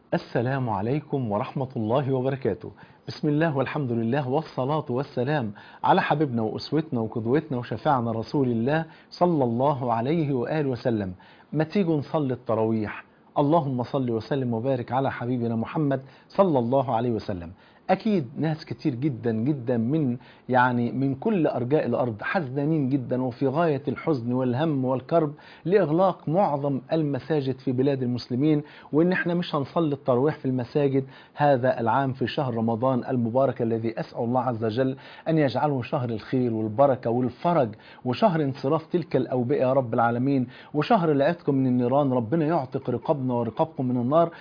السلام عليكم ورحمة الله وبركاته بسم الله والحمد لله والصلاة والسلام على حبيبنا وأسوتنا وقدوتنا وشفاعنا رسول الله صلى الله عليه وآله وسلم ما تيجوا نصلي التراويح اللهم صل وسلم وبارك على حبيبنا محمد صلى الله عليه وسلم أكيد ناس كتير جدا جدا من يعني من كل أرجاء الأرض حزنانين جدا وفي غاية الحزن والهم والكرب لإغلاق معظم المساجد في بلاد المسلمين وإن احنا مش هنصلي التراويح في المساجد هذا العام في شهر رمضان المبارك الذي أسأل الله عز وجل أن يجعله شهر الخير والبركة والفرج وشهر انصراف تلك الأوبئة يا رب العالمين وشهر العتق من النيران ربنا يعتق رقابنا ورقابكم من النار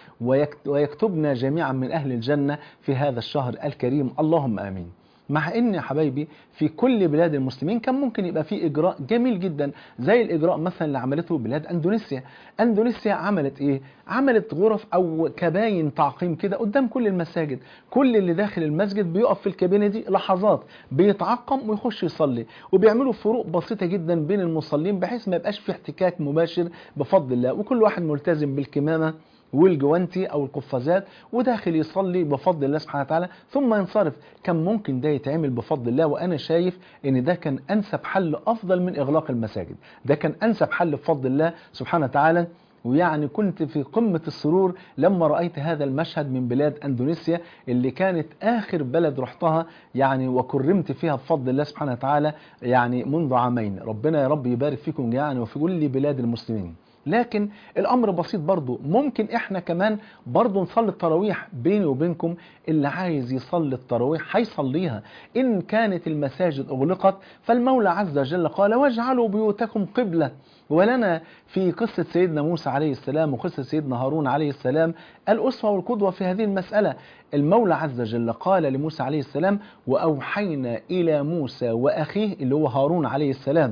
ويكتبنا جميعا من أهل الجنة في هذا الشهر الكريم اللهم آمين مع ان يا حبايبي في كل بلاد المسلمين كان ممكن يبقى في اجراء جميل جدا زي الاجراء مثلا اللي عملته بلاد اندونيسيا اندونيسيا عملت ايه عملت غرف او كباين تعقيم كده قدام كل المساجد كل اللي داخل المسجد بيقف في الكابينه دي لحظات بيتعقم ويخش يصلي وبيعملوا فروق بسيطه جدا بين المصلين بحيث ما يبقاش في احتكاك مباشر بفضل الله وكل واحد ملتزم بالكمامه والجوانتي او القفازات وداخل يصلي بفضل الله سبحانه وتعالى ثم ينصرف كان ممكن ده يتعمل بفضل الله وانا شايف ان ده كان انسب حل افضل من اغلاق المساجد ده كان انسب حل بفضل الله سبحانه وتعالى ويعني كنت في قمة السرور لما رأيت هذا المشهد من بلاد أندونيسيا اللي كانت آخر بلد رحتها يعني وكرمت فيها بفضل الله سبحانه وتعالى يعني منذ عامين ربنا يا رب يبارك فيكم جميعا وفي كل بلاد المسلمين لكن الامر بسيط برضو ممكن احنا كمان برضو نصلي التراويح بيني وبينكم اللي عايز يصلي التراويح هيصليها ان كانت المساجد اغلقت فالمولى عز وجل قال واجعلوا بيوتكم قبلة ولنا في قصة سيدنا موسى عليه السلام وقصة سيدنا هارون عليه السلام الأسوة والقدوة في هذه المسألة المولى عز وجل قال لموسى عليه السلام وأوحينا إلى موسى وأخيه اللي هو هارون عليه السلام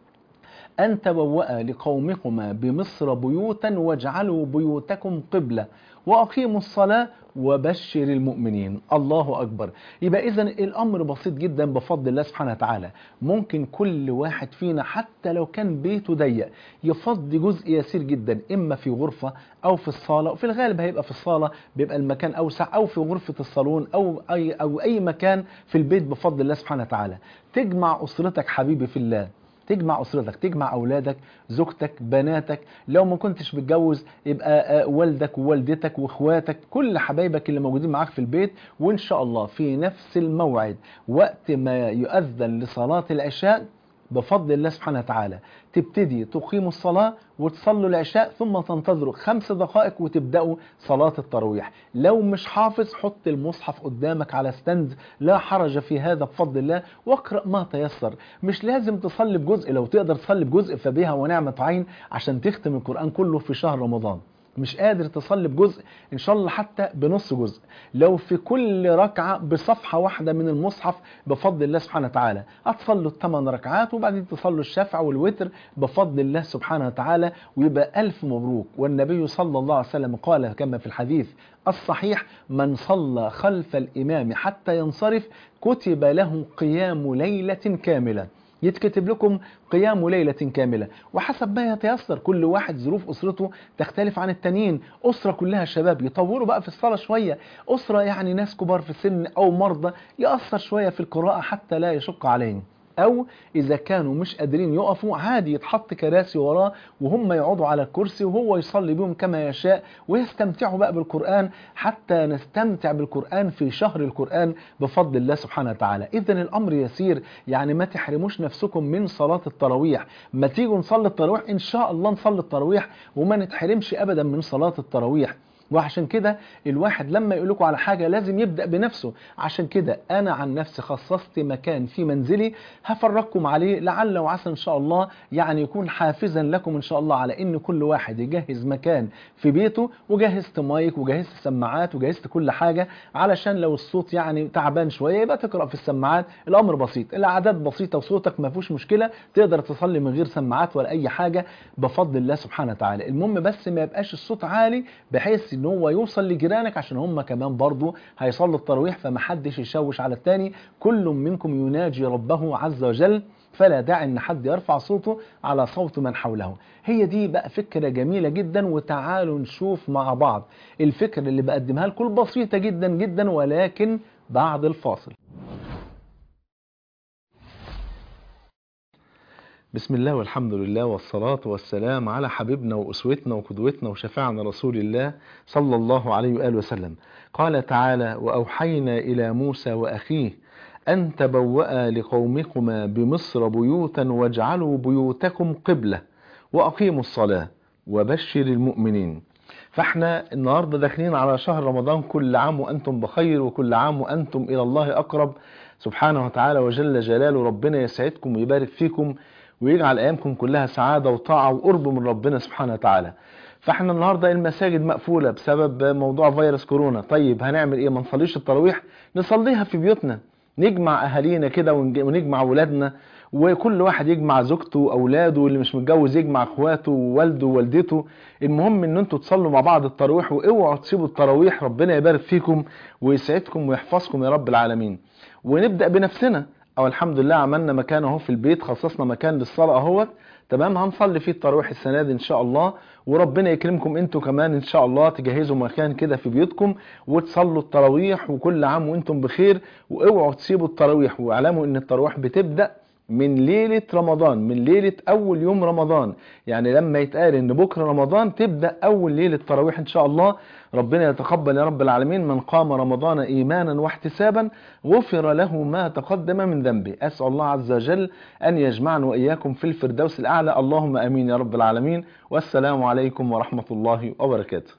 أن تبوأ لقومكما بمصر بيوتا واجعلوا بيوتكم قبلة وأقيموا الصلاة وبشر المؤمنين الله أكبر يبقى إذا الأمر بسيط جدا بفضل الله سبحانه وتعالى ممكن كل واحد فينا حتى لو كان بيته ضيق يفضي جزء يسير جدا إما في غرفة أو في الصالة وفي الغالب هيبقى في الصالة بيبقى المكان أوسع أو في غرفة الصالون أو أي, أو أي مكان في البيت بفضل الله سبحانه وتعالى تجمع أسرتك حبيبي في الله تجمع أسرتك تجمع أولادك زوجتك بناتك لو ما كنتش متجوز يبقى والدك ووالدتك واخواتك كل حبايبك اللي موجودين معاك في البيت وإن شاء الله في نفس الموعد وقت ما يؤذن لصلاة العشاء بفضل الله سبحانه وتعالى تبتدي تقيموا الصلاة وتصلوا العشاء ثم تنتظروا خمس دقائق وتبدأوا صلاة التراويح لو مش حافظ حط المصحف قدامك على ستاند لا حرج في هذا بفضل الله واقرأ ما تيسر مش لازم تصلي بجزء لو تقدر تصلي بجزء فبها ونعمة عين عشان تختم القرآن كله في شهر رمضان مش قادر تصلي بجزء ان شاء الله حتى بنص جزء لو في كل ركعة بصفحة واحدة من المصحف بفضل الله سبحانه وتعالى هتصلوا الثمان ركعات وبعدين تصلوا الشفع والوتر بفضل الله سبحانه وتعالى ويبقى ألف مبروك والنبي صلى الله عليه وسلم قال كما في الحديث الصحيح من صلى خلف الإمام حتى ينصرف كتب له قيام ليلة كاملة يتكتب لكم قيام ليلة كاملة وحسب ما يتيسر كل واحد ظروف أسرته تختلف عن التانيين أسرة كلها شباب يطوروا بقى في الصلاة شوية أسرة يعني ناس كبار في السن أو مرضى يأثر شوية في القراءة حتى لا يشق عليهم او اذا كانوا مش قادرين يقفوا عادي يتحط كراسي وراه وهم يقعدوا على الكرسي وهو يصلي بهم كما يشاء ويستمتعوا بقى بالقرآن حتى نستمتع بالقرآن في شهر القرآن بفضل الله سبحانه وتعالى اذا الامر يسير يعني ما تحرموش نفسكم من صلاة التراويح ما تيجوا نصلي التراويح ان شاء الله نصلي التراويح وما نتحرمش ابدا من صلاة التراويح وعشان كده الواحد لما يقول لكم على حاجة لازم يبدأ بنفسه عشان كده أنا عن نفسي خصصت مكان في منزلي هفرجكم عليه لعل وعسى إن شاء الله يعني يكون حافزا لكم إن شاء الله على إن كل واحد يجهز مكان في بيته وجهزت مايك وجهزت سماعات وجهزت كل حاجة علشان لو الصوت يعني تعبان شوية يبقى تقرأ في السماعات الأمر بسيط الأعداد بسيطة وصوتك ما فيهوش مشكلة تقدر تصلي من غير سماعات ولا أي حاجة بفضل الله سبحانه وتعالى المهم بس ما يبقاش الصوت عالي بحيث ان هو يوصل لجيرانك عشان هم كمان برضو هيصلوا التراويح فمحدش يشوش على التاني كل منكم يناجي ربه عز وجل فلا داعي ان حد يرفع صوته على صوت من حوله هي دي بقى فكرة جميلة جدا وتعالوا نشوف مع بعض الفكرة اللي بقدمها لكم بسيطة جدا جدا ولكن بعد الفاصل بسم الله والحمد لله والصلاة والسلام على حبيبنا وأسوتنا وقدوتنا وشفاعنا رسول الله صلى الله عليه وآله وسلم قال تعالى وأوحينا إلى موسى وأخيه أن تبوأ لقومكما بمصر بيوتا واجعلوا بيوتكم قبلة وأقيموا الصلاة وبشر المؤمنين فاحنا النهاردة داخلين على شهر رمضان كل عام وأنتم بخير وكل عام وأنتم إلى الله أقرب سبحانه وتعالى وجل جلاله ربنا يسعدكم ويبارك فيكم ويجعل أيامكم كلها سعادة وطاعة وقرب من ربنا سبحانه وتعالى فاحنا النهاردة المساجد مقفولة بسبب موضوع فيروس كورونا طيب هنعمل ايه ما نصليش التراويح نصليها في بيوتنا نجمع اهالينا كده ونجمع ولادنا وكل واحد يجمع زوجته واولاده واللي مش متجوز يجمع اخواته ووالده ووالدته المهم ان انتوا تصلوا مع بعض التراويح واوعوا تسيبوا التراويح ربنا يبارك فيكم ويسعدكم ويحفظكم يا رب العالمين ونبدا بنفسنا او الحمد لله عملنا مكان اهو في البيت خصصنا مكان للصلاه اهوت تمام هنصلي فيه التراويح السنه دي ان شاء الله وربنا يكرمكم انتوا كمان ان شاء الله تجهزوا مكان كده في بيوتكم وتصلوا التراويح وكل عام وانتم بخير واوعوا تسيبوا التراويح واعلموا ان التراويح بتبدا من ليلة رمضان من ليلة أول يوم رمضان يعني لما يتقال إن بكرة رمضان تبدأ أول ليلة تراويح إن شاء الله ربنا يتقبل يا رب العالمين من قام رمضان إيمانا واحتسابا غفر له ما تقدم من ذنبه أسأل الله عز وجل أن يجمعنا وإياكم في الفردوس الأعلى اللهم أمين يا رب العالمين والسلام عليكم ورحمة الله وبركاته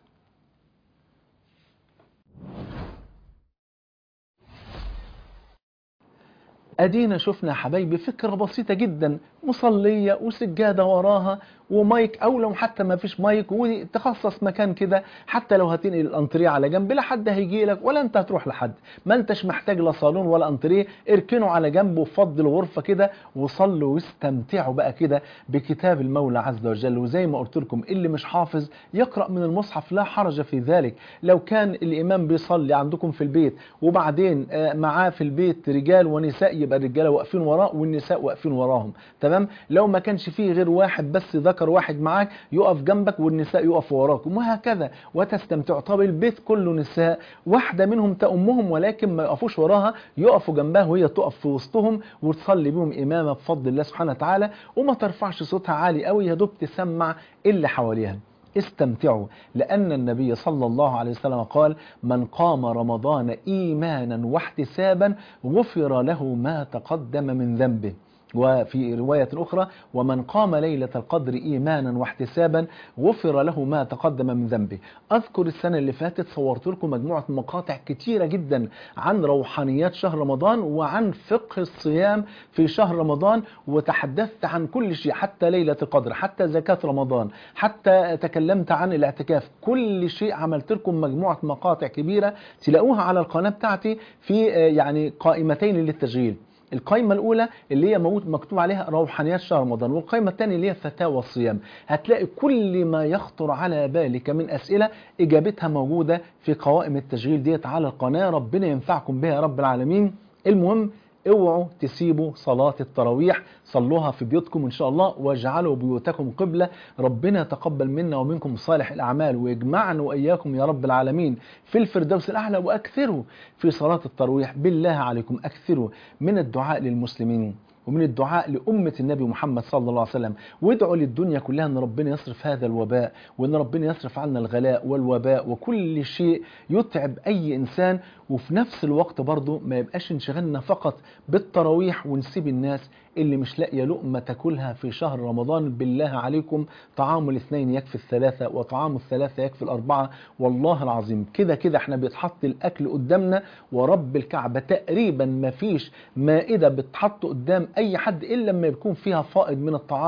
ادينا شفنا حبايبي فكرة بسيطة جدا مصلية وسجادة وراها ومايك او لو حتى ما فيش مايك وتخصص مكان كده حتى لو هتنقل الانتريه على جنب لا حد هيجي لك ولا انت هتروح لحد ما انتش محتاج لا صالون ولا انتريه اركنه على جنب وفض الغرفة كده وصلوا واستمتعوا بقى كده بكتاب المولى عز وجل وزي ما قلت لكم اللي مش حافظ يقرأ من المصحف لا حرج في ذلك لو كان الامام بيصلي عندكم في البيت وبعدين معاه في البيت رجال ونساء يبقى الرجاله واقفين وراه والنساء واقفين وراهم تمام لو ما كانش فيه غير واحد بس ذكر واحد معاك يقف جنبك والنساء يقفوا وراكم وهكذا وتستمتعوا طب البيت كله نساء واحده منهم تأمهم ولكن ما يقفوش وراها يقفوا جنبها وهي تقف في وسطهم وتصلي بهم امامه بفضل الله سبحانه وتعالى وما ترفعش صوتها عالي قوي يا دوب تسمع اللي حواليها استمتعوا لأن النبي صلى الله عليه وسلم قال من قام رمضان إيمانا واحتسابا غفر له ما تقدم من ذنبه وفي رواية أخرى ومن قام ليلة القدر إيمانا واحتسابا غفر له ما تقدم من ذنبه أذكر السنة اللي فاتت صورت لكم مجموعة مقاطع كتيرة جدا عن روحانيات شهر رمضان وعن فقه الصيام في شهر رمضان وتحدثت عن كل شيء حتى ليلة القدر حتى زكاة رمضان حتى تكلمت عن الاعتكاف كل شيء عملت لكم مجموعة مقاطع كبيرة تلاقوها على القناة بتاعتي في يعني قائمتين للتشغيل القائمة الأولى اللي هي مكتوب عليها روحانيات شهر رمضان والقائمة الثانية اللي هي فتاوى الصيام هتلاقي كل ما يخطر على بالك من أسئلة إجابتها موجودة في قوائم التشغيل ديت على القناة ربنا ينفعكم بها يا رب العالمين المهم اوعوا تسيبوا صلاة التراويح صلوها في بيوتكم ان شاء الله واجعلوا بيوتكم قبلة ربنا يتقبل منا ومنكم صالح الاعمال ويجمعنا واياكم يا رب العالمين في الفردوس الاعلى واكثروا في صلاة التراويح بالله عليكم اكثروا من الدعاء للمسلمين ومن الدعاء لأمة النبي محمد صلى الله عليه وسلم وادعوا للدنيا كلها أن ربنا يصرف هذا الوباء وأن ربنا يصرف عنا الغلاء والوباء وكل شيء يتعب أي إنسان وفي نفس الوقت برضه ما يبقاش انشغلنا فقط بالتراويح ونسيب الناس اللي مش لاقيه لقمه تاكلها في شهر رمضان بالله عليكم طعام الاثنين يكفي الثلاثه وطعام الثلاثه يكفي الاربعه والله العظيم كده كده احنا بيتحط الاكل قدامنا ورب الكعبه تقريبا ما فيش مائده بتحط قدام اي حد الا لما يكون فيها فائض من الطعام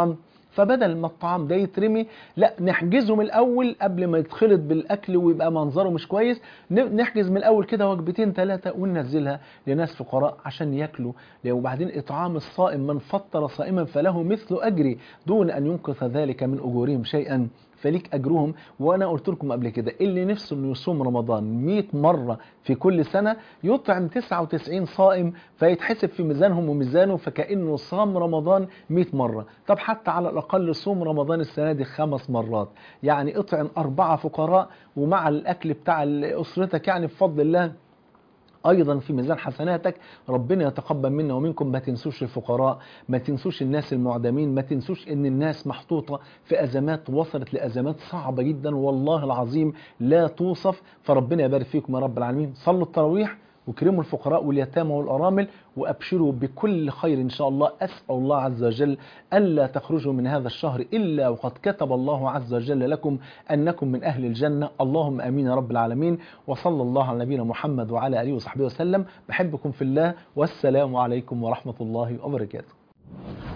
فبدل ما الطعام ده يترمي لا نحجزه من الاول قبل ما يتخلط بالاكل ويبقى منظره مش كويس ن- نحجز من الاول كده وجبتين ثلاثه وننزلها لناس فقراء عشان ياكلوا وبعدين اطعام الصائم من فطر صائما فله مثل اجري دون ان ينقص ذلك من اجورهم شيئا فليك اجرهم وانا قلت لكم قبل كده اللي نفسه انه يصوم رمضان 100 مره في كل سنه يطعم 99 صائم فيتحسب في ميزانهم وميزانه فكانه صام رمضان 100 مره طب حتى على الاقل صوم رمضان السنه دي خمس مرات يعني اطعم اربعه فقراء ومع الاكل بتاع اسرتك يعني بفضل الله ايضا في ميزان حسناتك ربنا يتقبل منا ومنكم ما تنسوش الفقراء ما تنسوش الناس المعدمين ما تنسوش ان الناس محطوطه في ازمات وصلت لازمات صعبه جدا والله العظيم لا توصف فربنا يبارك فيكم يا رب العالمين صلوا التراويح وكرموا الفقراء واليتامى والارامل وابشروا بكل خير ان شاء الله اسال الله عز وجل الا تخرجوا من هذا الشهر الا وقد كتب الله عز وجل لكم انكم من اهل الجنه اللهم امين يا رب العالمين وصلى الله على نبينا محمد وعلى اله وصحبه وسلم بحبكم في الله والسلام عليكم ورحمه الله وبركاته